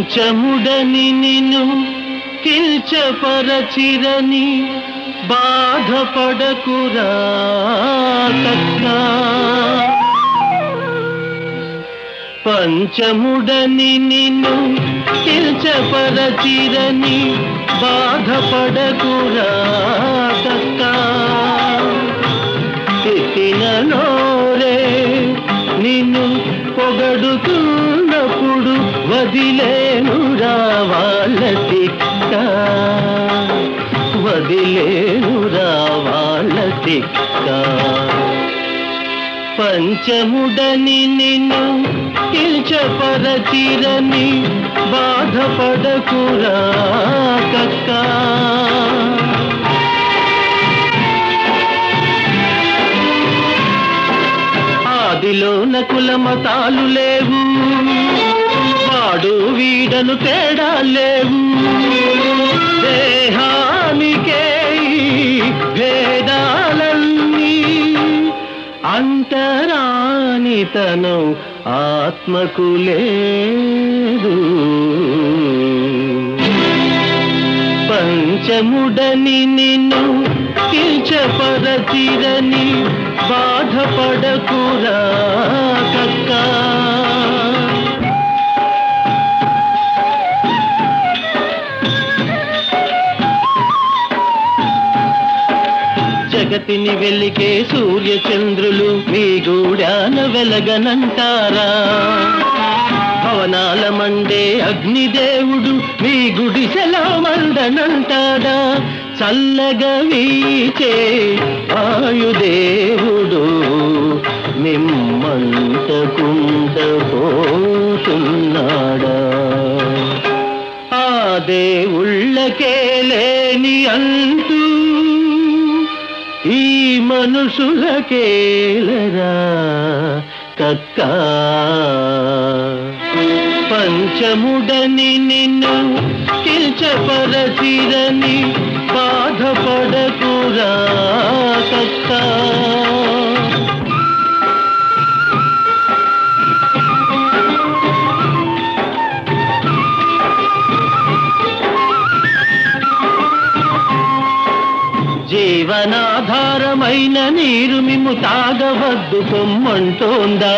పంచముడని నిన్ను కిల్చపరచిరని బాధపడకురా కక్కా పంచముడని నిన్ను కిల్చపరచిరని బాధపడకురా కక్కా తిట్టిన నోరే నిన్ను పొగడుతున్నప్పుడు వదిలేనురా వాళ్ళ తిక్క వదిలేనురా వాళ్ళ తిక్క పంచముడని నిన్ను కిల్చపరచిరని బాధపడకురా కక్కా ఆదిలోన కుల మతాలు లేవు వాడు వీడను తేడా లేవు దేహానికే ఈ భేదాలన్నీ అంతరానితనం ఆత్మకు లేదు పంచముడని నిన్ను కిల్చపరచిరని బాధపడకురా కక్కా జగతిని వెలికే సూర్య చంద్రులు మీ గూడాన వెలగనంటారా భవనాల మండే అగ్నిదేవుడు మీ గుడిసెలో మండనంటాడా చల్లగా వీచే ఆయుదేవుడు మిమ్మంతకుంట పోతున్నాడా ఆ దేవుళ్ళకే లేని అంటూ ఈ మనుషులకేలరా కక్క పంచముడని నిన్ను కిల్చపరచిరని బాధపడకురా కక్క జీవనాధారమైన నీరు మిమ్ము తాగవద్దు పొమ్మంటోందా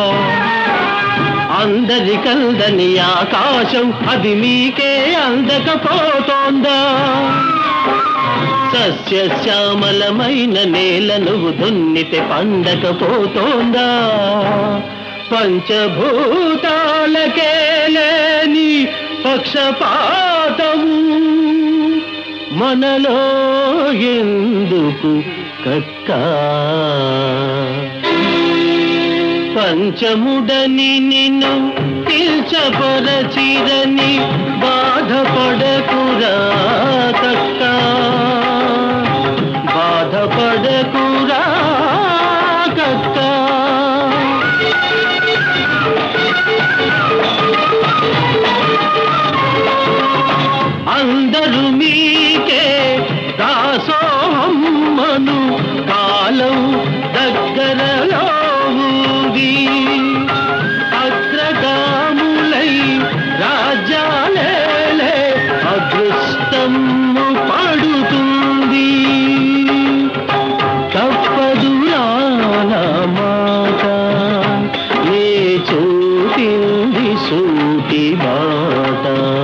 అందరి కందని ఆకాశం అది మీకే అందకపోతోందా సస్యశ్యామలమైన నేల నువ్వు దున్నితే పండకపోతోందా పంచభూతాలకే లేని పక్షపాతము మనలో ఎందుకు కక్క పంచముడని నిన్ను పిల్చపరచిరని బాధపడకురా కక్క బాధపడకురా కక్క అందరూ మీకే దాసోహమ్మను కాలం దగ్గరలో ఉంది అగ్రగాములై రాజ్యాలేలే అదృష్టము పడుతుంది తప్పదు నా మాట నే చూపింది సూటి బాట